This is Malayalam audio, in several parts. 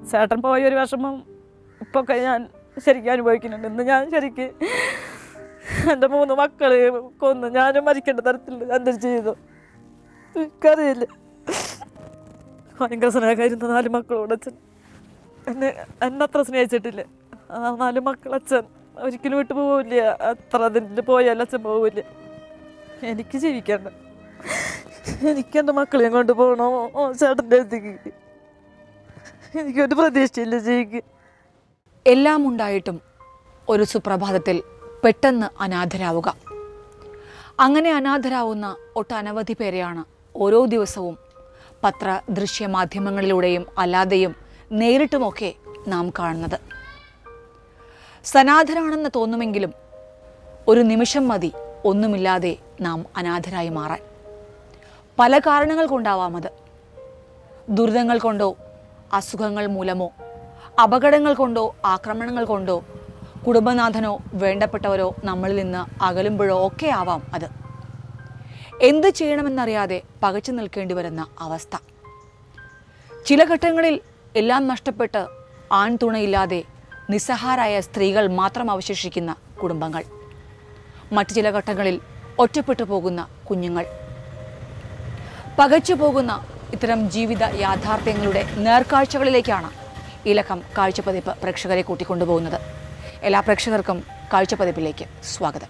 ചേട്ടൻ പോയ ഒരു വിഷമം ഇപ്പോൾ ഒക്കെ ഞാൻ ശരിക്കും അനുഭവിക്കുന്നുണ്ട് ഇന്ന് ഞാൻ ശരിക്ക് എൻ്റെ മൂന്ന് മക്കളെ കൊന്ന് ഞാനും മരിക്കേണ്ട തരത്തിൽ എന്തൊരു ചെയ്തു എനിക്കറിയില്ല ഭയങ്കര സ്നേഹമായിരുന്നു നാല് മക്കളോട് അച്ഛൻ എന്നെ എന്നെ അത്ര സ്നേഹിച്ചിട്ടില്ല ആ നാല് മക്കൾ അച്ഛൻ ഒരിക്കലും വിട്ടു പോവില്ല അത്ര അതിൽ പോയാലും അച്ഛൻ പോവില്ല എനിക്ക് ജീവിക്കണ്ട എനിക്ക് എൻ്റെ മക്കളെയും കൊണ്ട് പോകണോ ഓ, ചേട്ടൻ്റെ അടുത്തേക്ക് എനിക്കൊരു പ്രതീക്ഷയില്ല ജീവിക്ക് എല്ലാം ഉണ്ടായിട്ടും ഒരു സുപ്രഭാതത്തിൽ പെട്ടെന്ന് അനാഥരാവുക അങ്ങനെ അനാഥരാവുന്ന ഒട്ടനവധി പേരെയാണ് ഓരോ ദിവസവും പത്ര ദൃശ്യ മാധ്യമങ്ങളിലൂടെയും അല്ലാതെയും നേരിട്ടുമൊക്കെ നാം കാണുന്നത് സനാഥരാണെന്ന് തോന്നുമെങ്കിലും ഒരു നിമിഷം മതി ഒന്നുമില്ലാതെ നാം അനാഥരായി മാറാൻ പല കാരണങ്ങൾ കൊണ്ടാവാം അത് ദുരിതങ്ങൾ കൊണ്ടോ അസുഖങ്ങൾ മൂലമോ അപകടങ്ങൾ കൊണ്ടോ ആക്രമണങ്ങൾ കൊണ്ടോ കുടുംബനാഥനോ വേണ്ടപ്പെട്ടവരോ നമ്മളിൽ നിന്ന് അകലുമ്പോഴോ ഒക്കെ ആവാം അത് എന്ത് ചെയ്യണമെന്നറിയാതെ പകച്ചു നിൽക്കേണ്ടി വരുന്ന അവസ്ഥ ചില ഘട്ടങ്ങളിൽ എല്ലാം നഷ്ടപ്പെട്ട് ആൺതുണയില്ലാതെ നിസ്സഹാരായ സ്ത്രീകൾ മാത്രം അവശേഷിക്കുന്ന കുടുംബങ്ങൾ മറ്റു ചില ഘട്ടങ്ങളിൽ ഒറ്റപ്പെട്ടു പോകുന്ന കുഞ്ഞുങ്ങൾ പകച്ചു പോകുന്ന ഇത്തരം ജീവിത യാഥാർത്ഥ്യങ്ങളുടെ നേർക്കാഴ്ചകളിലേക്കാണ് ഇലക്കം കാഴ്ചപ്പതിപ്പ് പ്രേക്ഷകരെ കൂട്ടിക്കൊണ്ടുപോകുന്നത് എല്ലാ പ്രേക്ഷകർക്കും കാഴ്ചപ്പതിപ്പിലേക്ക് സ്വാഗതം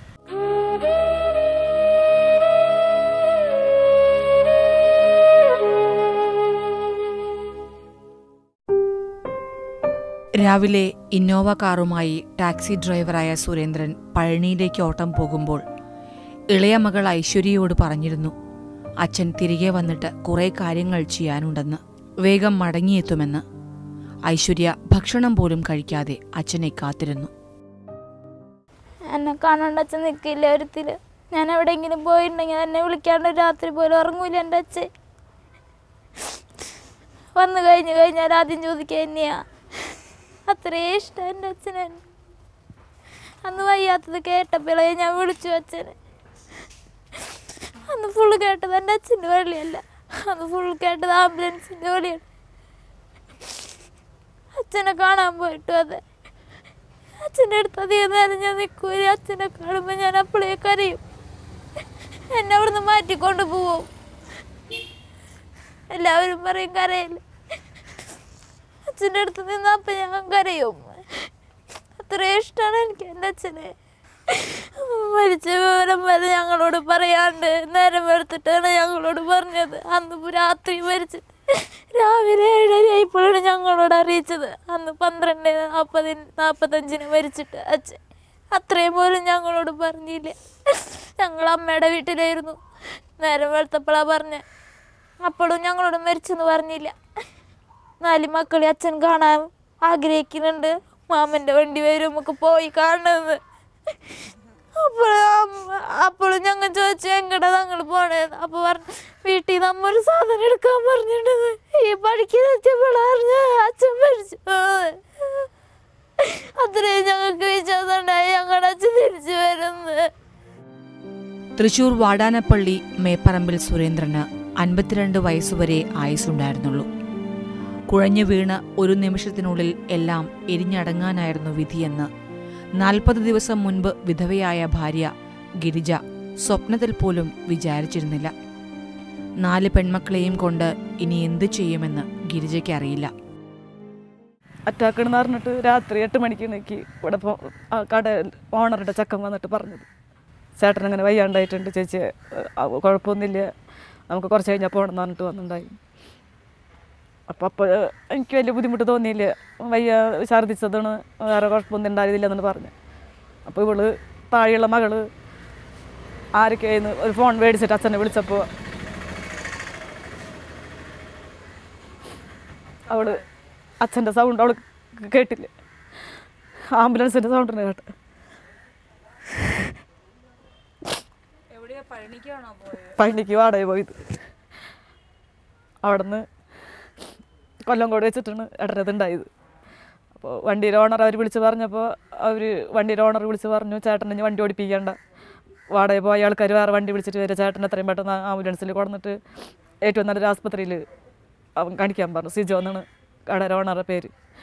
രാവിലെ ഇന്നോവ കാറുമായി ടാക്സി ഡ്രൈവറായ സുരേന്ദ്രൻ പഴനിയിലേക്ക് ഓട്ടം പോകുമ്പോൾ ഇളയ മകൾ ഐശ്വര്യയോട് പറഞ്ഞിരുന്നു അച്ഛൻ തിരികെ വന്നിട്ട് കുറേ കാര്യങ്ങൾ ചെയ്യാനുണ്ടെന്ന് വേഗം മടങ്ങിയെത്തുമെന്ന് ഐശ്വര്യ ഭക്ഷണം പോലും കഴിക്കാതെ അച്ഛനെ കാത്തിരുന്നു എന്നെ കാണാണ്ട് അച്ഛൻ നിൽക്കില്ല ഒരുത്തില് ഞാൻ എവിടെയെങ്കിലും പോയിട്ടുണ്ടെങ്കിൽ എന്നെ വിളിക്കാണ്ട് രാത്രി പോലും ഉറങ്ങൂല എൻ്റെ അച്ഛൻ വന്നു കഴിഞ്ഞ് കഴിഞ്ഞാൽ ആദ്യം ചോദിക്കുക തന്നെയാ അത്രേ ഇഷ്ടം എൻ്റെ അച്ഛനെ അന്ന് വയ്യാത്തത് കേട്ടപ്പോഴേ ഞാൻ വിളിച്ചു അച്ഛനെ അന്ന് ഫുള്ള് കേട്ടത് എൻ്റെ അച്ഛൻ്റെ വഴിയല്ല അന്ന് ഫുൾ കേട്ടത് ആംബുലൻസിൻ്റെ വഴിയാണ് അച്ഛനെ കാണാൻ പോയിട്ടും അതെ അച്ഛൻ്റെ അടുത്ത് അധികം നേരം ഞാൻ നിൽക്കൂല അച്ഛനെ കാണുമ്പോൾ ഞാൻ അപ്പോഴേ കരയും എന്നെ അവിടുന്ന് മാറ്റിക്കൊണ്ട് പോവും എല്ലാവരും പറയും കരയില്ല അച്ഛൻ്റെ അടുത്ത് നിന്ന് അപ്പം ഞാൻ കരയും അത്രയും ഇഷ്ടമാണ് എനിക്ക് എൻ്റെ അച്ഛനെ മരിച്ച വിവരം വരെ ഞങ്ങളോട് പറയാണ്ട് നേരം എടുത്തിട്ടാണ് ഞങ്ങളോട് പറഞ്ഞത് അന്ന് രാത്രി മരിച്ചിട്ട് രാവിലെ ഏഴര ആയപ്പോഴാണ് ഞങ്ങളോട് അറിയിച്ചത് അന്ന് പന്ത്രണ്ട് നാൽപ്പതിന് നാൽപ്പത്തഞ്ചിന് മരിച്ചിട്ട് അച്ഛൻ അത്രയും പോലും ഞങ്ങളോട് പറഞ്ഞില്ല ഞങ്ങൾ അമ്മയുടെ വീട്ടിലായിരുന്നു നേരം വെളുത്തപ്പോഴാണ് പറഞ്ഞത് അപ്പോഴും ഞങ്ങളോട് മരിച്ചെന്ന് പറഞ്ഞില്ല നാല് മക്കളെ അച്ഛൻ കാണാൻ ആഗ്രഹിക്കുന്നുണ്ട് മാമൻ്റെ വണ്ടി വരും നമുക്ക് പോയി കാണണമെന്ന് അപ്പോഴും അപ്പോഴും ഞങ്ങൾ ചോദിച്ചു എങ്ങടാ ഞങ്ങൾ പോണേന്ന് അപ്പോൾ പറഞ്ഞു വീട്ടിൽ നമ്മ ഒരു സാധനം എടുക്കാൻ പറഞ്ഞിട്ടുണ്ടെന്ന് ഈ പണിക്ക് എത്തിയപ്പോഴറിഞ്ഞ അച്ഛൻ മരിച്ചു അത്രയും ഞങ്ങൾക്ക് വിശ്വാസം ഉണ്ടായി ഞങ്ങളുടെ അച്ഛൻ തിരിച്ചു വരുന്നത് തൃശൂർ വാടാനപ്പള്ളി മേപ്പറമ്പിൽ സുരേന്ദ്രന് അൻപത്തിരണ്ട് വയസ്സുവരെ ആയുസ്സുണ്ടായിരുന്നുള്ളൂ കുഴഞ്ഞു വീണ് ഒരു നിമിഷത്തിനുള്ളിൽ എല്ലാം എരിഞ്ഞടങ്ങാനായിരുന്നു വിധിയെന്ന് നാൽപ്പത് ദിവസം മുൻപ് വിധവയായ ഭാര്യ ഗിരിജ സ്വപ്നത്തിൽ പോലും വിചാരിച്ചിരുന്നില്ല നാല് പെൺമക്കളെയും കൊണ്ട് ഇനി എന്തു ചെയ്യുമെന്ന് ഗിരിജയ്ക്ക് അറിയില്ല അറ്റാക്ക് എന്ന് പറഞ്ഞിട്ട് രാത്രി എട്ട് മണിക്ക് എനിക്ക് ഇവിടെ പോ ആ കട ഓണറുടെ ചക്കൻ വന്നിട്ട് പറഞ്ഞത് ചേട്ടൻ അങ്ങനെ വയ്യാണ്ടായിട്ടുണ്ട് ചേച്ചി ആ, കുഴപ്പമൊന്നുമില്ല നമുക്ക് കുറച്ച് കഴിഞ്ഞാൽ പോകണം എന്ന് പറഞ്ഞിട്ട് വന്നിട്ടുണ്ടായി അപ്പോൾ അപ്പോൾ എനിക്ക് വലിയ ബുദ്ധിമുട്ട് തോന്നിയില്ല വയ്യ ഛർദ്ദിച്ചതാണ് വേറെ കുഴപ്പമൊന്നും ഉണ്ടായിരുന്നില്ല എന്നാണ് പറഞ്ഞു അപ്പോൾ ഇവള് താഴെയുള്ള മകള് ആരൊക്കെയായിരുന്നു ഒരു ഫോൺ മേടിച്ചിട്ട് അച്ഛനെ വിളിച്ചപ്പോൾ അവള് അച്ഛൻ്റെ സൗണ്ട് അവൾ കേട്ടില്ല ആംബുലൻസിൻ്റെ സൗണ്ടിന് കേട്ട് പഴനിക്ക് വാടക പോയത് അവിടുന്ന് കൊല്ലംകോട് വെച്ചിട്ടാണ് ഇടരത് ഉണ്ടായത് അപ്പോൾ വണ്ടിയുടെ ഓണർ അവർ വിളിച്ച് പറഞ്ഞപ്പോൾ അവർ വണ്ടിയുടെ ഓണർ വിളിച്ച് പറഞ്ഞു ചേട്ടൻ ഇനി വണ്ടി ഓടിപ്പിക്കേണ്ട വാടക പോയ ആൾക്കാർ വേറെ വണ്ടി വിളിച്ചിട്ട് വരും ചേട്ടൻ എത്രയും പെട്ടെന്ന് ആംബുലൻസിൽ കൊടുന്നിട്ട് ഏറ്റവും നല്ലൊരു ആസ്പത്രിയിൽ അവൻ കാണിക്കാൻ പറഞ്ഞു സിജോ എന്നാണ് കടയുടെ ഓണറുടെ പേര്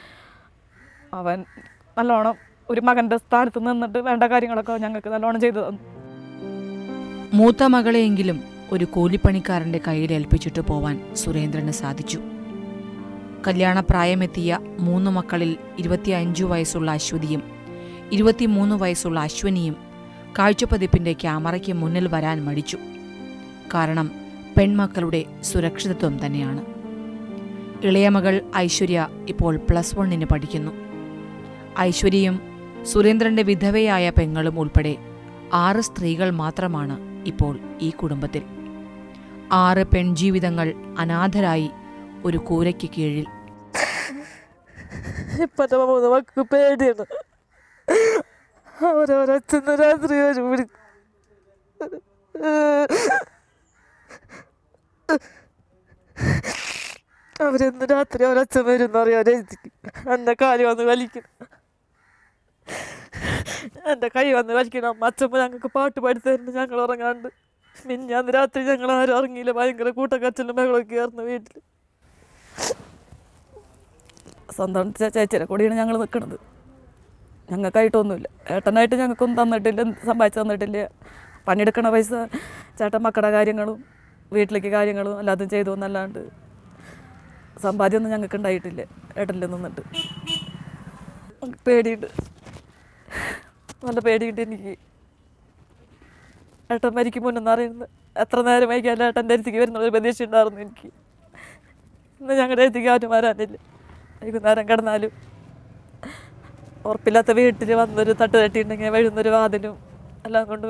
അവൻ നല്ലോണം ഒരു മകൻ്റെ സ്ഥാനത്ത് നിന്നിട്ട് വേണ്ട കാര്യങ്ങളൊക്കെ ഞങ്ങൾക്ക് നല്ലോണം ചെയ്തു തന്നു മൂത്ത മകളെയെങ്കിലും ഒരു കൂലിപ്പണിക്കാരന്റെ കയ്യിൽ ഏൽപ്പിച്ചിട്ട് പോവാൻ സുരേന്ദ്രന് സാധിച്ചു കല്യാണപ്രായമെത്തിയ മൂന്ന് മക്കളിൽ ഇരുപത്തിയഞ്ചു വയസ്സുള്ള അശ്വതിയും ഇരുപത്തിമൂന്ന് വയസ്സുള്ള അശ്വനിയും കാഴ്ചപ്പതിപ്പിന്റെ ക്യാമറയ്ക്ക് മുന്നിൽ വരാൻ മടിച്ചു കാരണം പെൺമക്കളുടെ സുരക്ഷിതത്വം തന്നെയാണ് ഇളയ മകൾ ഐശ്വര്യ ഇപ്പോൾ പ്ലസ് വണ്ണിന് പഠിക്കുന്നു ഐശ്വര്യയും സുരേന്ദ്രന്റെ വിധവയായ പെങ്ങളും ഉൾപ്പെടെ ആറ് സ്ത്രീകൾ മാത്രമാണ് ഇപ്പോൾ ഈ കുടുംബത്തിൽ ആറ് പെൺജീവിതങ്ങൾ അനാഥരായി ഒരു കൂരയ്ക്ക് കീഴിൽ ഇപ്പത്തെ മൂന്ന് മക്കൾക്ക് പേടിയാണ് അവരവരച്ഛന്ന് രാത്രി വരും വിളി അവരെന്ന് രാത്രി അവരച്ഛൻ വരും എന്നറിയാൻ എഴുതിക്കും എൻ്റെ കാല് വന്ന് വലിക്കണം എൻ്റെ കൈ വന്ന് വലിക്കണം അമ്മ അച്ഛമ്മ ഞങ്ങൾക്ക് പാട്ട് പാടി തരുന്നു ഞങ്ങൾ ഉറങ്ങാണ്ട് മിഞ്ഞാന്ന് രാത്രി ഞങ്ങൾ ആരും ഉറങ്ങിയില്ല ഭയങ്കര കൂട്ടക്കച്ചലും ബഹളമൊക്കെ ആയിരുന്നു വീട്ടിൽ സ്വന്തം ചേ- ചേച്ചിയുടെ കൂടെയാണ് ഞങ്ങൾ നിൽക്കുന്നത് ഞങ്ങൾക്കായിട്ടൊന്നുമില്ല ഏട്ടനായിട്ട് ഞങ്ങൾക്കൊന്നും തന്നിട്ടില്ല സമ്പാദിച്ച് തന്നിട്ടില്ല പണിയെടുക്കണ പൈസ ചേട്ടൻ മക്കളുടെ കാര്യങ്ങളും വീട്ടിലേക്ക് കാര്യങ്ങളും എല്ലാതും ചെയ്തു എന്നല്ലാണ്ട് സമ്പാദ്യമൊന്നും ഞങ്ങൾക്ക് ഉണ്ടായിട്ടില്ല ഏട്ടനിൽ നിന്നിട്ട് എനിക്ക് പേടിയുണ്ട് നല്ല പേടിയുണ്ട് എനിക്ക് ഏട്ടൻ മരിക്കും മുന്നെന്ന് അറിയുന്നത് എത്ര നേരം വൈകിയാലും ഏട്ടൻ്റെ അടുത്തേക്ക് വരുന്ന ഒരു പ്രതീക്ഷ ഉണ്ടായിരുന്നു എനിക്ക് ഇന്ന് ഞങ്ങളുടെ അടുത്തേക്ക് ആരും വരാനില്ല വൈകുന്നേരം കിടന്നാലും ഉറപ്പില്ലാത്ത വീട്ടിൽ വന്നൊരു തട്ട് തട്ടിയിട്ടുണ്ടെങ്കിൽ വഴുന്നൊരു വാതിലും എല്ലാം കൊണ്ട്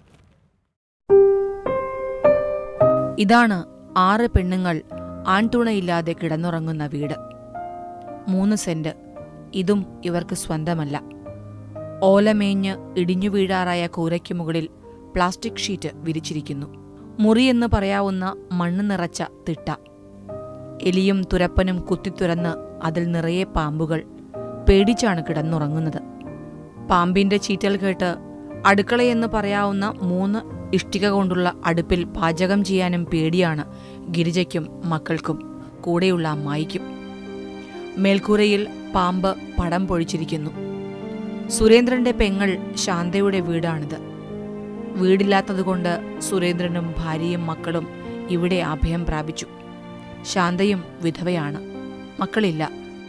ഇതാണ് ആറ് പെണ്ണുങ്ങൾ ആൺതുണയില്ലാതെ കിടന്നുറങ്ങുന്ന വീട് മൂന്ന് സെന്റ് ഇതും ഇവർക്ക് സ്വന്തമല്ല ഓലമേഞ്ഞ് ഇടിഞ്ഞു വീഴാറായ കൂരയ്ക്ക് മുകളിൽ പ്ലാസ്റ്റിക് ഷീറ്റ് വിരിച്ചിരിക്കുന്നു മുറിയെന്ന് പറയാവുന്ന മണ്ണ് നിറച്ച തിട്ട എലിയും തുരപ്പനും കുത്തിത്തുരന്ന് അതിൽ നിറയെ പാമ്പുകൾ പേടിച്ചാണ് കിടന്നുറങ്ങുന്നത് പാമ്പിന്റെ ചീറ്റൽ കേട്ട് അടുക്കളയെന്ന് പറയാവുന്ന മൂന്ന് ഇഷ്ടിക കൊണ്ടുള്ള അടുപ്പിൽ പാചകം ചെയ്യാനും പേടിയാണ് ഗിരിജയ്ക്കും മക്കൾക്കും കൂടെയുള്ള അമ്മായിക്കും മേൽക്കൂരയിൽ പാമ്പ് പടം പൊഴിച്ചിരിക്കുന്നു സുരേന്ദ്രന്റെ പെങ്ങൾ ശാന്തയുടെ വീടാണിത് വീടില്ലാത്തതുകൊണ്ട് സുരേന്ദ്രനും ഭാര്യയും മക്കളും ഇവിടെ അഭയം പ്രാപിച്ചു ശാന്തയും വിധവയാണ് മക്കളില്ല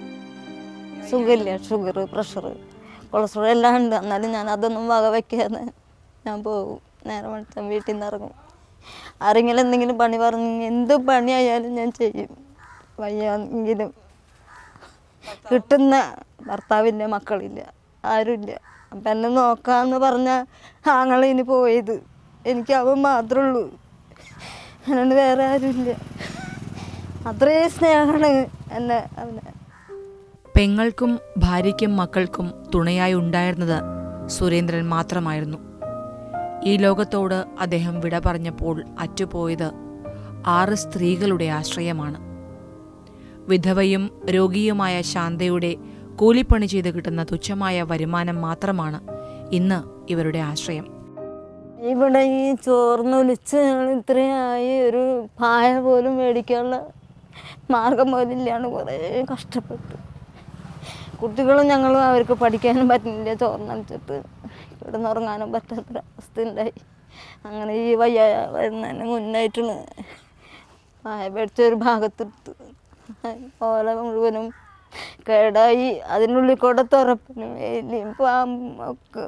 സുഖമില്ല ഷുഗർ പ്രഷർ കൊളസ്ട്രോൾ എല്ലാം ഉണ്ട് എന്നാലും ഞാൻ അതൊന്നും വക വയ്ക്കാതെ ഞാൻ പോകും നേരെ മണിച്ചാൽ വീട്ടിൽ നിന്ന് ഇറങ്ങും ആരെങ്കിലും എന്തെങ്കിലും പണി പറഞ്ഞു എന്ത് പണിയായാലും ഞാൻ ചെയ്യും വയ്യാങ്കിലും കിട്ടുന്ന ഭർത്താവില്ല മക്കളില്ല ആരുമില്ല അപ്പം എന്നെ നോക്കാമെന്ന് പറഞ്ഞ ആങ്ങളിനി പോയത് എനിക്ക് അവൻ മാത്രമേ ഉള്ളൂ അതുകൊണ്ട് വേറെ ആരുമില്ല അത്രയും സ്നേഹമാണ് എന്നെ അവനെ പെങ്ങൾക്കും ഭാര്യയ്ക്കും മക്കൾക്കും തുണയായി ഉണ്ടായിരുന്നത് സുരേന്ദ്രൻ മാത്രമായിരുന്നു ഈ ലോകത്തോട് അദ്ദേഹം വിട പറഞ്ഞപ്പോൾ അറ്റുപോയത് ആറ് സ്ത്രീകളുടെ ആശ്രയമാണ് വിധവയും രോഗിയുമായ ശാന്തയുടെ കൂലിപ്പണി ചെയ്ത് കിട്ടുന്ന തുച്ഛമായ വരുമാനം മാത്രമാണ് ഇന്ന് ഇവരുടെ ആശ്രയം ഇവിടെ ഈ ചോർന്നൊലിച്ച് ഞങ്ങൾ ഇത്രയായി ഒരു പായ പോലും മേടിക്കാനുള്ള മാർഗം പോലും ഇല്ലാണ്ട് കുറേ കഷ്ടപ്പെട്ടു കുട്ടികളും ഞങ്ങളും അവർക്ക് പഠിക്കാനും പറ്റുന്നില്ല ചോർന്നൊലിച്ചിട്ട് കിടന്നുറങ്ങാനും പറ്റാത്തൊരവസ്ഥ ഉണ്ടായി അങ്ങനെ ഈ വയ്യ വരുന്നതിന് മുന്നായിട്ടാണ് പായ മേടിച്ച ഒരു ഭാഗത്തിട്ട് ഓല മുഴുവനും കേടായി അതിനുള്ളിൽ കൂടെ തുറപ്പിനും എലിയും പാമ്പും ഒക്കെ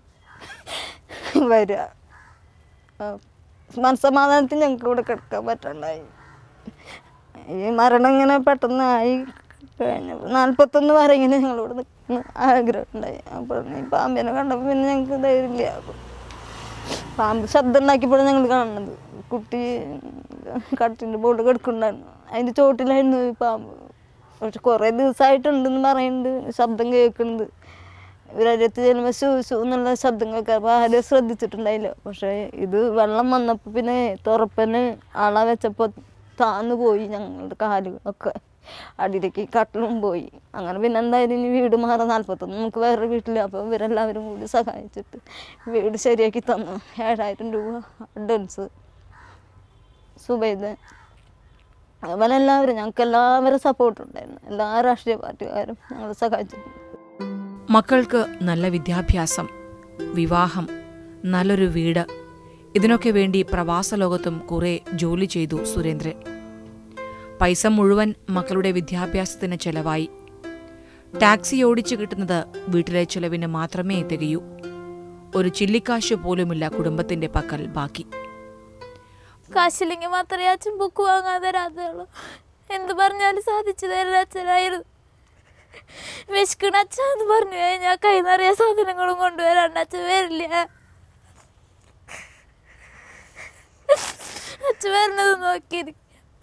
വരിക ആ, മനസ്സമാധാനത്തിൽ ഞങ്ങൾക്ക് ഇവിടെ കിടക്കാൻ പറ്റണ്ടായി ഈ മരണം ഇങ്ങനെ പെട്ടെന്നായി കഴിഞ്ഞപ്പോൾ നാൽപ്പത്തൊന്ന് വരെ ഇങ്ങനെ ഞങ്ങൾ ഇവിടെ നിൽക്കുന്ന ആഗ്രഹം ഉണ്ടായി അപ്പോൾ ഈ പാമ്പിനെ കണ്ടപ്പോൾ പിന്നെ ഞങ്ങൾക്ക് ധൈര്യമില്ല അപ്പോൾ പാമ്പ് ശബ്ദം ഉണ്ടാക്കിയപ്പോഴാണ് ഞങ്ങൾ കാണുന്നത് കുട്ടി കട്ടിൻ്റെ ബോർഡ് കിടക്കുന്നുണ്ടായിരുന്നു അതിൻ്റെ ചോട്ടിലായിരുന്നു ഈ പാമ്പ് പക്ഷെ കുറേ ദിവസമായിട്ടുണ്ടെന്ന് പറയുന്നുണ്ട് ശബ്ദം കേൾക്കുന്നുണ്ട് ഇവരടുത്ത് ചെല്ലുമ്പോൾ ശൂ ശൂ എന്നുള്ള ശബ്ദം കേൾക്കുമ്പോൾ ആരും ശ്രദ്ധിച്ചിട്ടുണ്ടായില്ല പക്ഷേ ഇത് വെള്ളം വന്നപ്പോൾ പിന്നെ തുറപ്പന് ആള വെച്ചപ്പോൾ താന്നു പോയി ഞങ്ങളുടെ കാലുകളൊക്കെ അടിയിലേക്ക് കട്ടിലും പോയി അങ്ങനെ പിന്നെ എന്തായാലും ഇനി വീട് മാറാൻ നാൽപ്പത്തൊന്ന് നമുക്ക് വേറെ വീട്ടിൽ അപ്പോൾ ഇവരെല്ലാവരും കൂടി സഹായിച്ചിട്ട് വീട് ശരിയാക്കി തന്നു ഏഴായിരം രൂപ അഡ്വാൻസ് സുബൈദ് അതുപോലെ എല്ലാവരും ഞങ്ങൾക്ക് എല്ലാവരും സപ്പോർട്ട് ഉണ്ടായിരുന്നു എല്ലാ രാഷ്ട്രീയ പാർട്ടിക്കാരും ഞങ്ങൾ സഹായിച്ചിട്ടുണ്ട് മക്കൾക്ക് നല്ല വിദ്യാഭ്യാസം വിവാഹം നല്ലൊരു വീട് ഇതിനൊക്കെ വേണ്ടി പ്രവാസ ലോകത്തും കുറെ ജോലി ചെയ്തു സുരേന്ദ്രൻ പൈസ മുഴുവൻ മക്കളുടെ വിദ്യാഭ്യാസത്തിന് ചെലവായി ടാക്സി ഓടിച്ചു കിട്ടുന്നത് വീട്ടിലെ ചെലവിന് മാത്രമേ തികയൂ ഒരു ചില്ലിക്കാശ് പോലുമില്ല കുടുംബത്തിന്റെ പക്കൽ ബാക്കി കാശില്ലെങ്കിൽ മാത്രമേ അച്ഛൻ ബുക്ക് വാങ്ങാൻ തരാത്തുള്ളൂ എന്ത് പറഞ്ഞാലും സാധിച്ചു തരുന്ന അച്ഛനായിരുന്നു വിശക്കണ അച്ഛന്ന് പറഞ്ഞു കഴിഞ്ഞാൽ കൈ നിറയെ സാധനങ്ങളും കൊണ്ടുവരാണ്ട് അച്ഛൻ വരില്ല അച്ഛൻ വരുന്നത് നോക്കിയിരിക്കും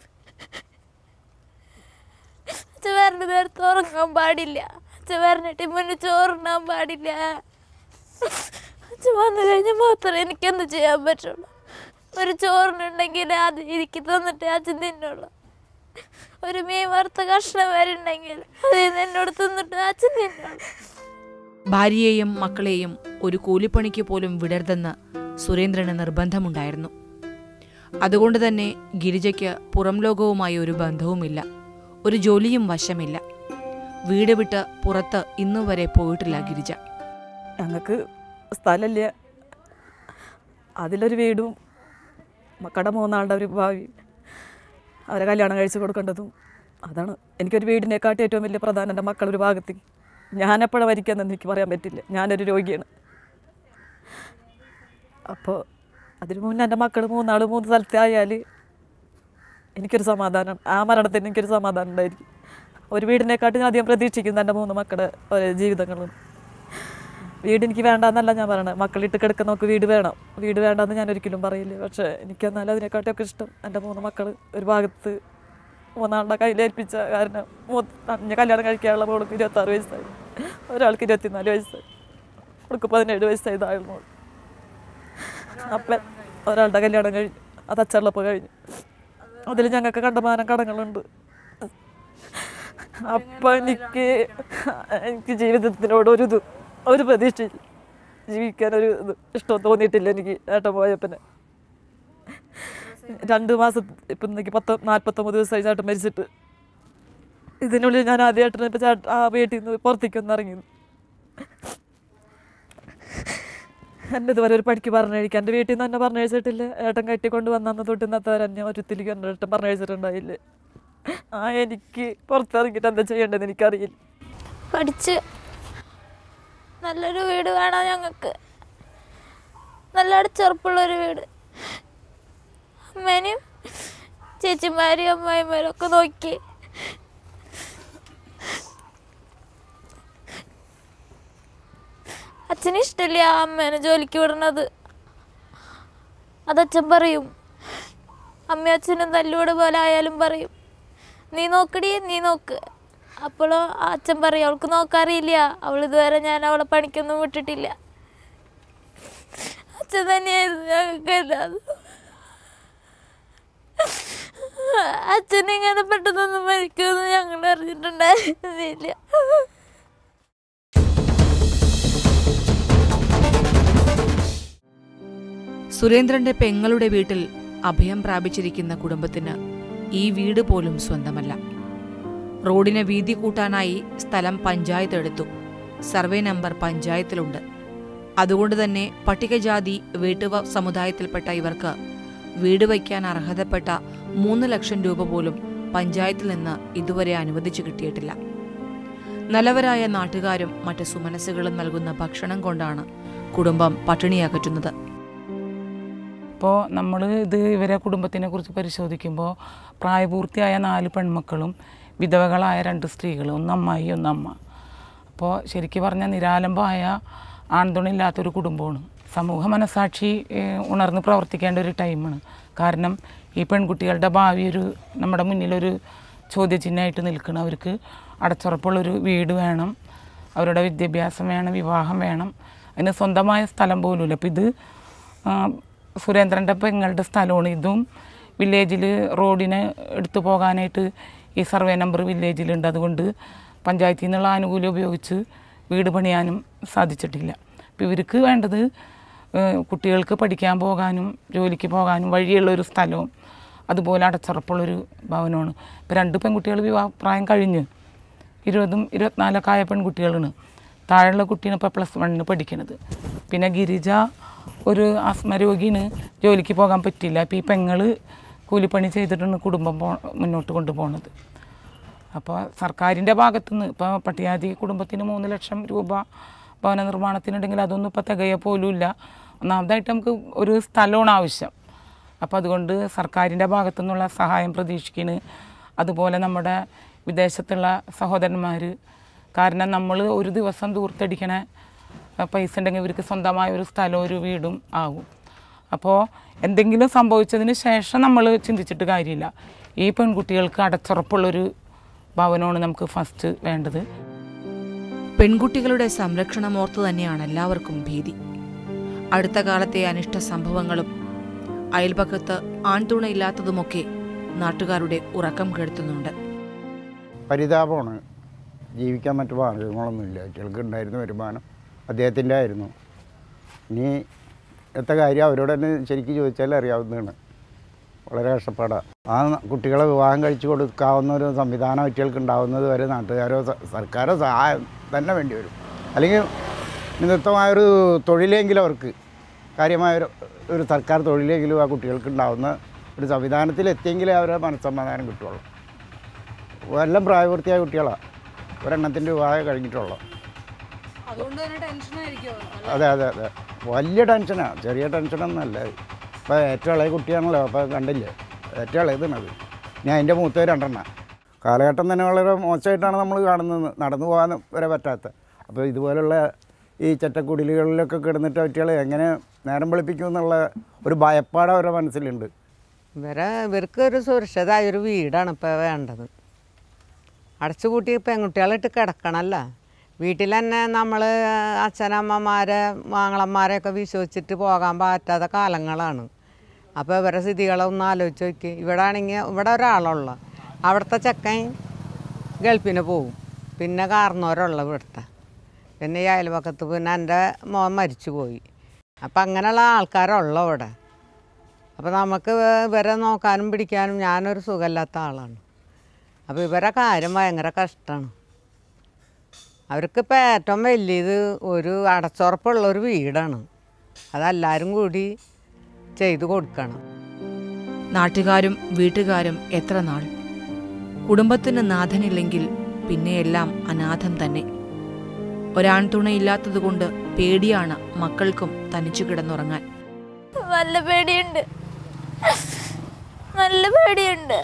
അച്ഛൻ വരണ നേരത്ത് ഉറങ്ങാൻ പാടില്ല അച്ഛൻ വരണിട്ട് മുന്നിൽ ചോറുണ്ണാൻ പാടില്ല അച്ഛൻ വന്നു കഴിഞ്ഞാൽ മാത്രമേ എനിക്കെന്ത് ചെയ്യാൻ പറ്റുള്ളൂ ഒരു ചോറിനുണ്ടെങ്കിൽ അത് എനിക്ക് തന്നിട്ട് അച്ഛൻ തിന്നുള്ളൂ ഒരു മീൻ വറുത്ത കഷ്ണം വരെ ഉണ്ടെങ്കിൽ അത് എന്നോട് തിന്നിട്ട് അച്ഛൻ തിന്നുള്ളൂ ഭാര്യയെയും മക്കളെയും ഒരു കൂലിപ്പണിക്ക് പോലും വിടരുതെന്ന് സുരേന്ദ്രന് നിർബന്ധമുണ്ടായിരുന്നു അതുകൊണ്ട് തന്നെ ഗിരിജയ്ക്ക് പുറം ലോകവുമായി ഒരു ബന്ധവുമില്ല ഒരു ജോലിയും വശമില്ല വീട് വിട്ട് പുറത്ത് ഇന്നുവരെ പോയിട്ടില്ല ഗിരിജ ഞങ്ങൾക്ക് സ്ഥലമില്ല അതിലൊരു വീടും മക്കളുടെ മൂന്നാളുടെ ഒരു ഭാവി അവരെ കല്യാണം കഴിച്ച് കൊടുക്കേണ്ടതും അതാണ് എനിക്കൊരു വീടിനെക്കാട്ടി ഏറ്റവും വലിയ പ്രധാനം എൻ്റെ മക്കളൊരു ഭാഗത്തേക്ക് ഞാനെപ്പോഴാണ് മരിക്കാമെന്ന് എനിക്ക് പറയാൻ പറ്റില്ല ഞാനൊരു രോഗിയാണ് അപ്പോൾ അതിന് മുന്നേ എൻ്റെ മക്കൾ മൂന്നാൾ മൂന്ന് സ്ഥലത്തായാൽ എനിക്കൊരു സമാധാനം ആ മരണത്തിന് എനിക്കൊരു സമാധാനം ഉണ്ടായിരിക്കും ഒരു വീടിനെക്കാട്ടി ഞാൻ അധികം പ്രതീക്ഷിക്കുന്നു എൻ്റെ മൂന്ന് മക്കളുടെ ഓരോ ജീവിതങ്ങളും വീട് എനിക്ക് വേണ്ടെന്നല്ല ഞാൻ പറയണത് മക്കളിട്ട് കിടക്കുന്ന നമുക്ക് വീട് വേണം വീട് വേണ്ടെന്ന് ഞാൻ ഒരിക്കലും പറയില്ല പക്ഷേ എനിക്ക് എന്നാലും അതിനെക്കാട്ടിയൊക്കെ ഇഷ്ടം എൻ്റെ മൂന്ന് മക്കൾ ഒരു ഭാഗത്ത് മൂന്നാളുടെ കയ്യിലേൽപ്പിച്ച കാരണം ഞാൻ കല്യാണം കഴിക്കാനുള്ള മോൾക്ക് ഇരുപത്താറ് വയസ്സായി ഒരാൾക്ക് ഇരുപത്തിനാല് വയസ്സായി അവൾക്ക് പതിനേഴ് വയസ്സായി താഴെ മോൾ അപ്പം ഒരാളുടെ കല്യാണം കഴിഞ്ഞു അത് അച്ചള്ളപ്പോൾ കഴിഞ്ഞു അതിൽ ഞങ്ങൾക്ക് കണ്ടമാനം കടങ്ങളുണ്ട് അപ്പം എനിക്ക് എനിക്ക് ജീവിതത്തിനോട് ഒരു ഇത് ഒരു പ്രതീക്ഷ ജീവിക്കാൻ ഒരു ഇത് ഇഷ്ടം തോന്നിയിട്ടില്ല എനിക്ക് ഏട്ടൻ പോയപ്പനെ രണ്ട് മാസം ഇപ്പം എനിക്ക് പത്ത് നാൽപ്പത്തൊമ്പത് ദിവസമായി ചേട്ടൻ മരിച്ചിട്ട് ഇതിനുള്ളിൽ ഞാൻ ആദ്യമായിട്ടാണ് ഇപ്പം ചേട്ടൻ ആ വീട്ടിൽ നിന്ന് പുറത്തേക്കൊന്ന് ഇറങ്ങി എന്നെ ഇതുവരെ ഒരു പഠിക്ക് പറഞ്ഞഴിക്കാൻ എൻ്റെ വീട്ടിൽ നിന്ന് തന്നെ പറഞ്ഞഴിച്ചിട്ടില്ല ഏട്ടൻ കെട്ടിക്കൊണ്ട് വന്നു തൊട്ട് ഇന്നത്തെ വരെ എന്നെ ഒരുത്തിലേക്ക് എൻ്റെ ഏട്ടൻ പറഞ്ഞഴിച്ചിട്ടുണ്ടായില്ല ആ എനിക്ക് പുറത്തിറങ്ങിയിട്ട് എന്താ ചെയ്യേണ്ടതെന്ന് എനിക്കറിയില്ല പഠിച്ച് നല്ലൊരു വീട് വേണം ഞങ്ങൾക്ക് നല്ല അടച്ചുറപ്പുള്ളൊരു വീട് അമ്മേനെയും ചേച്ചിമാരെയും അമ്മായിമാരും ഒക്കെ നോക്കി അച്ഛന് ഇഷ്ടമില്ല ആ അമ്മേനെ ജോലിക്ക് വിടണത് അതച്ഛൻ പറയും അമ്മയും അച്ഛനും തല്ലുകൂടെ പോലെ ആയാലും പറയും നീ നോക്കടി നീ നോക്ക് അപ്പോഴും അച്ഛൻ പറയും അവൾക്ക് നോക്കാറിയില്ല അവൾ ഇതുവരെ ഞാൻ അവളെ പണിക്കൊന്നും വിട്ടിട്ടില്ല അച്ഛൻ തന്നെയായിരുന്നു ഞങ്ങൾക്ക് എല്ലാതും അച്ഛൻ ഇങ്ങനെ പെട്ടെന്നൊന്നും മരിക്കുമെന്ന് ഞങ്ങൾ അറിഞ്ഞിട്ടുണ്ടായിരുന്നില്ല സുരേന്ദ്രന്റെ പെങ്ങളുടെ വീട്ടിൽ അഭയം പ്രാപിച്ചിരിക്കുന്ന കുടുംബത്തിന് ഈ വീട് പോലും സ്വന്തമല്ല റോഡിന് വീതി കൂട്ടാനായി സ്ഥലം പഞ്ചായത്ത് എടുത്തു സർവേ നമ്പർ പഞ്ചായത്തിലുണ്ട് അതുകൊണ്ട് തന്നെ പട്ടികജാതി വീട്ടുവ സമുദായത്തിൽപ്പെട്ട ഇവർക്ക് വീട് വയ്ക്കാൻ അർഹതപ്പെട്ട മൂന്ന് ലക്ഷം രൂപ പോലും പഞ്ചായത്തിൽ നിന്ന് ഇതുവരെ അനുവദിച്ചു കിട്ടിയിട്ടില്ല നല്ലവരായ നാട്ടുകാരും മറ്റ് സുമനസ്സുകളും നൽകുന്ന ഭക്ഷണം കൊണ്ടാണ് കുടുംബം പട്ടിണി അകറ്റുന്നത് ഇപ്പോൾ നമ്മൾ ഇത് ഇവരെ കുടുംബത്തിനെ കുറിച്ച് പരിശോധിക്കുമ്പോൾ പ്രായപൂർത്തിയായ നാല് പെൺമക്കളും വിധവകളായ രണ്ട് സ്ത്രീകൾ ഒന്ന് അമ്മായി ഒന്ന് അമ്മ അപ്പോൾ ശരിക്കും പറഞ്ഞാൽ നിരാലംബമായ ആൺതുണില്ലാത്തൊരു കുടുംബമാണ് സമൂഹ മനസാക്ഷി ഏഹ്, ഉണർന്ന് പ്രവർത്തിക്കേണ്ട ഒരു ടൈമാണ് കാരണം ഈ പെൺകുട്ടികളുടെ ഭാവി ഒരു നമ്മുടെ മുന്നിലൊരു ചോദ്യചിഹ്നമായിട്ട് നിൽക്കണം അവർക്ക് അടച്ചുറപ്പുള്ളൊരു വീട് വേണം അവരുടെ വിദ്യാഭ്യാസം വേണം വിവാഹം വേണം അതിന് സ്വന്തമായ സ്ഥലം പോലുമില്ല അപ്പോൾ ഇത് ആ, സുരേന്ദ്രൻ്റെ പെങ്ങളുടെ സ്ഥലമാണ് ഇതും വില്ലേജിൽ റോഡിന് എടുത്തു പോകാനായിട്ട് ഈ സർവേ നമ്പർ വില്ലേജിലുണ്ട് അതുകൊണ്ട് പഞ്ചായത്തിൽ നിന്നുള്ള ആനുകൂല്യം ഉപയോഗിച്ച് വീട് പണിയാനും സാധിച്ചിട്ടില്ല അപ്പോൾ ഇവർക്ക് വേണ്ടത് ഏഹ്, കുട്ടികൾക്ക് പഠിക്കാൻ പോകാനും ജോലിക്ക് പോകാനും വഴിയുള്ള ഒരു സ്ഥലവും അതുപോലെ അടച്ചുറപ്പുള്ളൊരു ഭവനമാണ് ഇപ്പോൾ രണ്ട് പെൺകുട്ടികൾ വിവാഹ പ്രായം കഴിഞ്ഞ് ഇരുപതും ഇരുപത്തിനാലൊക്കെ ആയ പെൺകുട്ടികളാണ് താഴെയുള്ള കുട്ടിയാണ് ഇപ്പോൾ പ്ലസ് വണ്ണിന് പഠിക്കണത് പിന്നെ ഗിരിജ ഒരു ആസ്മ രോഗിന് ജോലിക്ക് പോകാൻ പറ്റില്ല അപ്പോൾ ഈ പെങ്ങൾ കൂലിപ്പണി ചെയ്തിട്ടാണ് കുടുംബം പോ മുന്നോട്ട് കൊണ്ടുപോകുന്നത് അപ്പോൾ സർക്കാരിൻ്റെ ഭാഗത്തുനിന്ന് ഇപ്പോൾ പട്ടിയാതി കുടുംബത്തിന് മൂന്ന് ലക്ഷം രൂപ ഭവന നിർമ്മാണത്തിനുണ്ടെങ്കിൽ അതൊന്നും ഇപ്പോൾ തികയ പോലുമില്ല ഒന്നാമതായിട്ട് നമുക്ക് ഒരു സ്ഥലമാണ് ആവശ്യം അപ്പോൾ അതുകൊണ്ട് സർക്കാരിൻ്റെ ഭാഗത്തു നിന്നുള്ള സഹായം പ്രതീക്ഷിക്കുന്നു അതുപോലെ നമ്മുടെ വിദേശത്തുള്ള സഹോദരന്മാർ കാരണം നമ്മൾ ഒരു ദിവസം ദൂർത്തടിക്കണ ആ, പൈസ ഉണ്ടെങ്കിൽ ഇവർക്ക് സ്വന്തമായ ഒരു സ്ഥലവും ഒരു വീടും ആകും അപ്പോൾ എന്തെങ്കിലും സംഭവിച്ചതിന് ശേഷം നമ്മൾ ചിന്തിച്ചിട്ട് കാര്യമില്ല ഈ പെൺകുട്ടികൾക്ക് അടച്ചുറപ്പുള്ളൊരു ഭവനമാണ് നമുക്ക് ഫസ്റ്റ് വേണ്ടത് പെൺകുട്ടികളുടെ സംരക്ഷണമോർത്ത് തന്നെയാണ് എല്ലാവർക്കും ഭീതി അടുത്ത കാലത്തെ അനിഷ്ട സംഭവങ്ങളും അയൽപക്കത്ത് ആൺതുണയില്ലാത്തതുമൊക്കെ നാട്ടുകാരുടെ ഉറക്കം കെടുത്തുന്നുണ്ട് പരിതാപമാണ് ജീവിക്കാൻ മറ്റു മാർഗങ്ങളൊന്നുമില്ല കുട്ടികൾക്ക് ഉണ്ടായിരുന്ന വരുമാനം അദ്ദേഹത്തിൻ്റെ ആയിരുന്നു ഇനി എത്ര കാര്യം അവരോട് തന്നെ ശരിക്കും ചോദിച്ചാൽ അറിയാവുന്നതാണ് വളരെ കഷ്ടപ്പാടാണ് ആ കുട്ടികളെ വിവാഹം കഴിച്ചു കൊടുക്കാവുന്ന ഒരു സംവിധാനം കുട്ടികൾക്ക് ഉണ്ടാവുന്നത് വരെ നാട്ടുകാരോ സ- സർക്കാരോ സഹായം തന്നെ വേണ്ടി വരും അല്ലെങ്കിൽ നിമിത്തമായൊരു തൊഴിലെങ്കിലും അവർക്ക് കാര്യമായൊരു ഒരു സർക്കാർ തൊഴിലെങ്കിലും ആ കുട്ടികൾക്ക് ഉണ്ടാവുന്ന ഒരു സംവിധാനത്തിൽ എത്തിയെങ്കിലേ അവരെ മനസ്സമാധാനം കിട്ടുള്ളൂ എല്ലാം പ്രായപൂർത്തിയായ കുട്ടികളാണ് ഒരെണ്ണത്തിൻ്റെ വിവാഹം കഴിഞ്ഞിട്ടുള്ളൂ അതെ അതെ അതെ വലിയ ടെൻഷനാണ് ചെറിയ ടെൻഷനൊന്നുമല്ല ഇപ്പോൾ ഏറ്റവും ഇളയ കുട്ടിയാണല്ലോ അപ്പോൾ കണ്ടില്ലേ ഏറ്റവും ഇളയതാണത് ഞാൻ അതിൻ്റെ മൂത്ത രണ്ടെണ്ണ കാലഘട്ടം തന്നെ വളരെ മോശമായിട്ടാണ് നമ്മൾ കാണുന്നത് നടന്നു പോകാൻ വരെ പറ്റാത്ത അപ്പോൾ ഇതുപോലുള്ള ഈ ചെറ്റക്കുടിലുകളിലൊക്കെ കിടന്നിട്ട് കുട്ടികളെ എങ്ങനെ നേരം വെളുപ്പിക്കും എന്നുള്ള ഒരു ഭയപ്പാട് അവരുടെ മനസ്സിലുണ്ട് ഇവരെ ഇവർക്ക് ഒരു സുരക്ഷിതമായ ഒരു വീടാണ് ഇപ്പോൾ വേണ്ടത് അടച്ചുപൂട്ടി പെൺകുട്ടികളിട്ട് കിടക്കണമല്ല വീട്ടിൽ തന്നെ നമ്മൾ അച്ഛനമ്മമാരെ മാങ്ങളന്മാരെയൊക്കെ വിശ്വസിച്ചിട്ട് പോകാൻ പറ്റാത്ത കാലങ്ങളാണ് അപ്പോൾ ഇവരെ സ്ഥിതികളൊന്ന് ആലോചിച്ച് നോക്കി ഇവിടെ ആണെങ്കിൽ ഇവിടെ ഒരാളുള്ള അവിടുത്തെ ചെക്കൻ ഗൾഫിന് പോവും പിന്നെ കാർന്നോരുള്ള ഇവിടുത്തെ പിന്നെ ഈ അയൽപക്കത്ത് പിന്നെ എൻ്റെ മോൻ മരിച്ചു പോയി അപ്പം അങ്ങനെയുള്ള ആൾക്കാരുള്ള ഇവിടെ അപ്പോൾ നമുക്ക് ഇവരെ നോക്കാനും പിടിക്കാനും ഞാനൊരു സുഖമില്ലാത്ത ആളാണ് അപ്പോൾ ഇവരെ കാര്യം ഭയങ്കര കഷ്ടമാണ് അവർക്കിപ്പോൾ ഏറ്റവും വലിയത് ഒരു അടച്ചുറപ്പുള്ള ഒരു വീടാണ് അതെല്ലാവരും കൂടി ചെയ്തു കൊടുക്കണം നാട്ടുകാരും വീട്ടുകാരും എത്ര നാൾ കുടുംബത്തിന് നാഥനില്ലെങ്കിൽ പിന്നെയെല്ലാം അനാഥം തന്നെ ഒരാൺതുണയില്ലാത്തതുകൊണ്ട് പേടിയാണ് മക്കൾക്കും തനിച്ചു കിടന്നുറങ്ങാൻ നല്ല പേടിയുണ്ട് നല്ല പേടിയുണ്ട്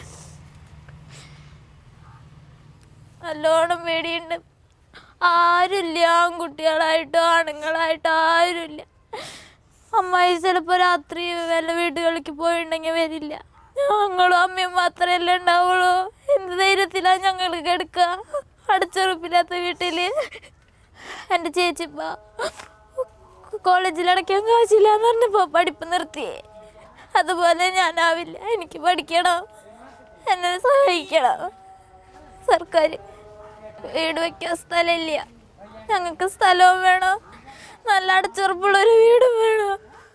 നല്ലോണം പേടിയുണ്ട് ആരുമില്ല ആൺകുട്ടികളായിട്ടോ ആണുങ്ങളായിട്ടോ ആരുമില്ല അമ്മായി ചിലപ്പോൾ രാത്രി വല്ല വീടുകളിലേക്ക് പോയിട്ടുണ്ടെങ്കിൽ വരില്ല ഞങ്ങളും അമ്മയും മാത്രമല്ലേ ഉണ്ടാവുള്ളൂ എന്ത് ധൈര്യത്തിലാണ് ഞങ്ങൾ കിടക്കുക അടച്ചുറപ്പില്ലാത്ത വീട്ടിൽ എൻ്റെ ചേച്ചിപ്പ കോളേജിൽ അടയ്ക്കാൻ കാശില്ല എന്ന് പറഞ്ഞപ്പോൾ പഠിപ്പ് നിർത്തി അതുപോലെ ഞാനാവില്ല എനിക്ക് പഠിക്കണം എന്നെ സഹായിക്കണം സർക്കാർ വീട് വയ്ക്കാൻ സ്ഥലമില്ല ഞങ്ങൾക്ക് സ്ഥലവും വേണം നല്ല അടച്ചുറപ്പുള്ളൊരു വീടും വേണം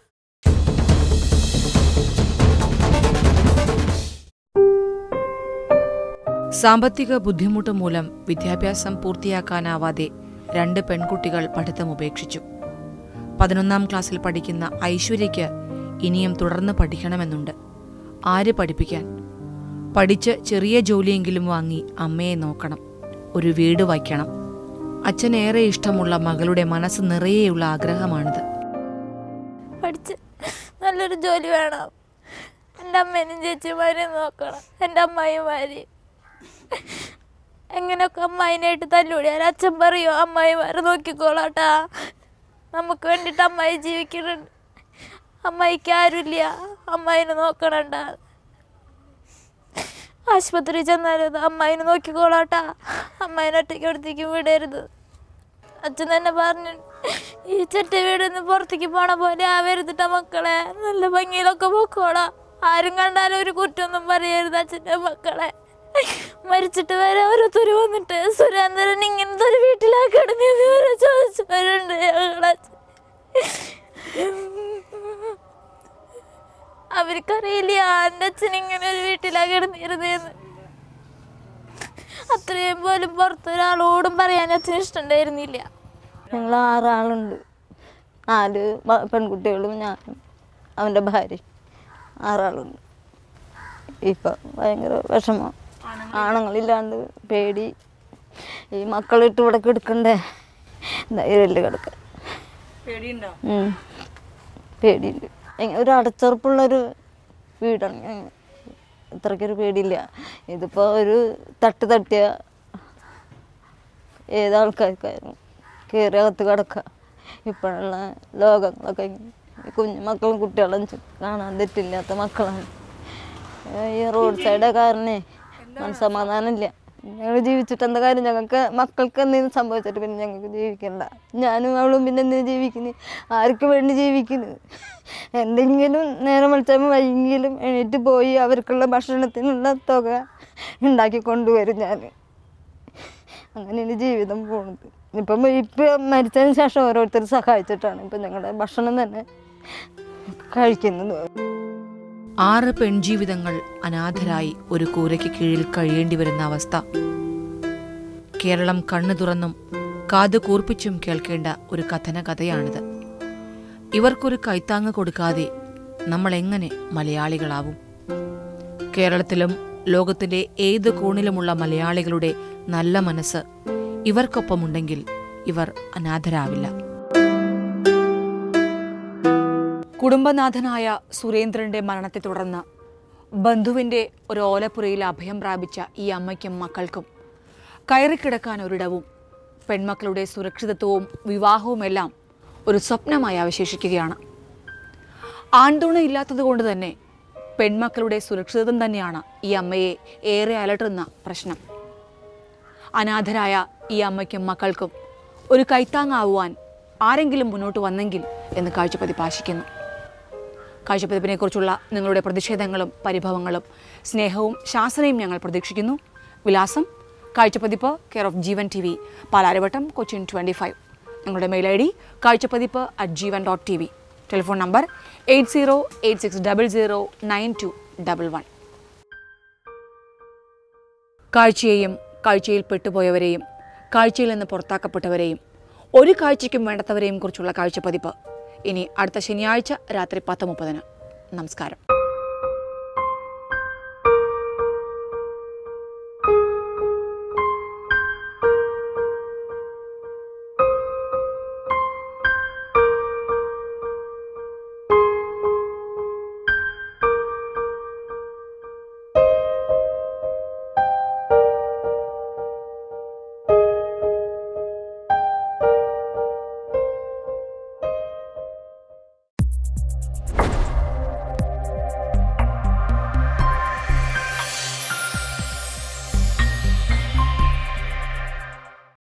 സാമ്പത്തിക ബുദ്ധിമുട്ട് മൂലം വിദ്യാഭ്യാസം പൂർത്തിയാക്കാനാവാതെ രണ്ട് പെൺകുട്ടികൾ പഠിത്തം ഉപേക്ഷിച്ചു പതിനൊന്നാം ക്ലാസ്സിൽ പഠിക്കുന്ന ഐശ്വര്യയ്ക്ക് ഇനിയും തുടർന്ന് പഠിക്കണമെന്നുണ്ട് ആര് പഠിപ്പിക്കാൻ പഠിച്ച് ചെറിയ ജോലിയെങ്കിലും വാങ്ങി അമ്മയെ നോക്കണം ഒരു വീട് വയ്ക്കണം അച്ഛനേറെ ഇഷ്ടമുള്ള മകളുടെ മനസ്സ് നിറയെയുള്ള ആഗ്രഹമാണിത് പഠിച്ച് നല്ലൊരു ജോലി വേണം എൻ്റെ അമ്മേനും ചേച്ചിമാരെയും നോക്കണം എൻ്റെ അമ്മായിമാരെയും എങ്ങനെയൊക്കെ അമ്മായിനായിട്ട് തല്ലൂടിയാൽ അച്ഛൻ പറയോ അമ്മായിമാരെ നോക്കിക്കോളാട്ടാ നമുക്ക് വേണ്ടിയിട്ട് അമ്മായി ജീവിക്കുന്നുണ്ട് അമ്മായിക്ക് ആരുമില്ല അമ്മായിനെ നോക്കണണ്ട ആശുപത്രി ചെന്നാലും ഇത് അമ്മായിനെ നോക്കിക്കോളാട്ടാ അമ്മായിനെ ഒറ്റയ്ക്ക് അടുത്തേക്ക് വിടരുത് അച്ഛൻ തന്നെ പറഞ്ഞു ഈ ചെറ്റ വീടിന്ന് പുറത്തേക്ക് പോണ പോലെ ആവരുതിട്ട മക്കളെ നല്ല ഭംഗിയിലൊക്കെ പൊക്കോളാം ആരും കണ്ടാലും ഒരു കുറ്റമൊന്നും പറയരുത് അച്ഛൻ്റെ മക്കളെ മരിച്ചിട്ട് വരെ ഓരോരുത്തർ വന്നിട്ട് സുരേന്ദ്രൻ ഇങ്ങനത്തെ ഒരു വീട്ടിലാ കിടന്നെന്ന് വരെ ചോദിച്ചവരുണ്ട് ഞങ്ങളച്ഛൻ അവർക്കറിയില്ല എൻ്റെ അച്ഛൻ ഇങ്ങനെ ഒരു വീട്ടിലാ കിടന്നിരുന്നേന്ന് അത്രയും പോലും പുറത്തൊരാളോടും പറയാൻ അച്ഛന് ഇഷ്ടമുണ്ടായിരുന്നില്ല ഞങ്ങൾ ആറാളുണ്ട് നാല് ബ- പെൺകുട്ടികളും ഞാനും അവൻ്റെ ഭാര്യ ആറാളുണ്ട് ഇപ്പം ഭയങ്കര വിഷമം ആണുങ്ങളില്ലാണ്ട് പേടി ഈ മക്കളിട്ട് ഇവിടെ കിടക്കണ്ടേ ധൈര്യമില്ല കിടക്കാൻ ഉം. പേടിയുണ്ട് എങ്ങ- ഒരു അടച്ചുറപ്പുള്ളൊരു വീടാണ് ഞങ്ങ- ഇത്രയ്ക്കൊരു പേടിയില്ല ഇതിപ്പോൾ ഒരു തട്ട് തട്ടിയ ഏതാൾക്കാർക്കായിരുന്നു കയറി അകത്ത് കിടക്കുക ഇപ്പോഴുള്ള ലോകങ്ങളൊക്കെ ഇങ്ങനെ. ഈ കുഞ്ഞു മക്കളും കുട്ടികളും ചു- കാണാൻ തെറ്റില്ലാത്ത മക്കളാണ് ഈ റോഡ് സൈഡ് കാരണേ മനസ്സമാധാനമില്ല ഞങ്ങൾ ജീവിച്ചിട്ട് എന്താ കാര്യം ഞങ്ങൾക്ക് മക്കൾക്ക് എന്തെങ്കിലും സംഭവിച്ചിട്ട് പിന്നെ ഞങ്ങൾക്ക് ജീവിക്കണ്ട ഞാനും അവളും പിന്നെ എന്തിനു ജീവിക്കുന്നു ആർക്ക് വേണ്ടി ജീവിക്കുന്നു എന്തെങ്കിലും നേരം വിളിച്ചാൽ വൈകിയെങ്കിലും എണീറ്റ് പോയി അവർക്കുള്ള ഭക്ഷണത്തിനുള്ള തുക ഉണ്ടാക്കി കൊണ്ടുവരും ഞാൻ അങ്ങനെയാണ് ജീവിതം പോകുന്നത് ഇപ്പം ഇപ്പം മരിച്ചതിന് ശേഷം ഓരോരുത്തർ സഹായിച്ചിട്ടാണ് ഇപ്പം ഞങ്ങളുടെ ഭക്ഷണം തന്നെ കഴിക്കുന്നത് ആറ് പെൺജീവിതങ്ങൾ അനാഥരായി ഒരു കൂരയ്ക്ക് കീഴിൽ കഴിയേണ്ടി വരുന്ന അവസ്ഥ കേരളം കണ്ണു തുറന്നും കാത് കൂർപ്പിച്ചും കേൾക്കേണ്ട ഒരു കഥന കഥയാണിത് ഇവർക്കൊരു കൈത്താങ്ങ് കൊടുക്കാതെ നമ്മൾ എങ്ങനെ മലയാളികളാവും കേരളത്തിലും ലോകത്തിന്റെ ഏത് കോണിലുമുള്ള മലയാളികളുടെ നല്ല മനസ്സ് ഇവർക്കൊപ്പമുണ്ടെങ്കിൽ ഇവർ അനാഥരാവില്ല കുടുംബനാഥനായ സുരേന്ദ്രന്റെ മരണത്തെ തുടർന്ന് ബന്ധുവിന്റെ ഒരു ഓലപ്പുരയിൽ അഭയം പ്രാപിച്ച ഈ അമ്മയ്ക്കും മക്കൾക്കും കയറിക്കിടക്കാൻ ഒരിടവും പെൺമക്കളുടെ സുരക്ഷിതത്വവും വിവാഹവുമെല്ലാം ഒരു സ്വപ്നമായി അവശേഷിക്കുകയാണ് ആൺതുണയില്ലാത്തതുകൊണ്ട് തന്നെ പെൺമക്കളുടെ സുരക്ഷിതത്വം തന്നെയാണ് ഈ അമ്മയെ ഏറെ അലട്ടുന്ന പ്രശ്നം അനാഥരായ ഈ അമ്മയ്ക്കും മക്കൾക്കും ഒരു കൈത്താങ്ങാവുവാൻ ആരെങ്കിലും മുന്നോട്ട് വന്നെങ്കിൽ എന്ന് കാഴ്ചപ്പതിപ്പ് ആശിക്കുന്നു കാഴ്ചപ്പതിപ്പിനെക്കുറിച്ചുള്ള നിങ്ങളുടെ പ്രതിഷേധങ്ങളും പരിഭവങ്ങളും സ്നേഹവും ശാസനയും ഞങ്ങൾ പ്രതീക്ഷിക്കുന്നു വിലാസം Kazhchappathippu care of Jeevan T V Palarivattom Cochin twenty five ഞങ്ങളുടെ mail I D Kazhchappathippu at Jeevan dot T V telephone number eight zero eight six double zero nine two double one കാഴ്ചയെയും കാഴ്ചയിൽ പെട്ടുപോയവരെയും കാഴ്ചയിൽ നിന്ന് പുറത്താക്കപ്പെട്ടവരെയും ഒരു കാഴ്ചയ്ക്കും വേണ്ടാത്തവരെയും കുറിച്ചുള്ള കാഴ്ചപ്പതിപ്പ് ഇനി അടുത്ത ശനിയാഴ്ച രാത്രി പത്ത് മുപ്പതിന് നമസ്കാരം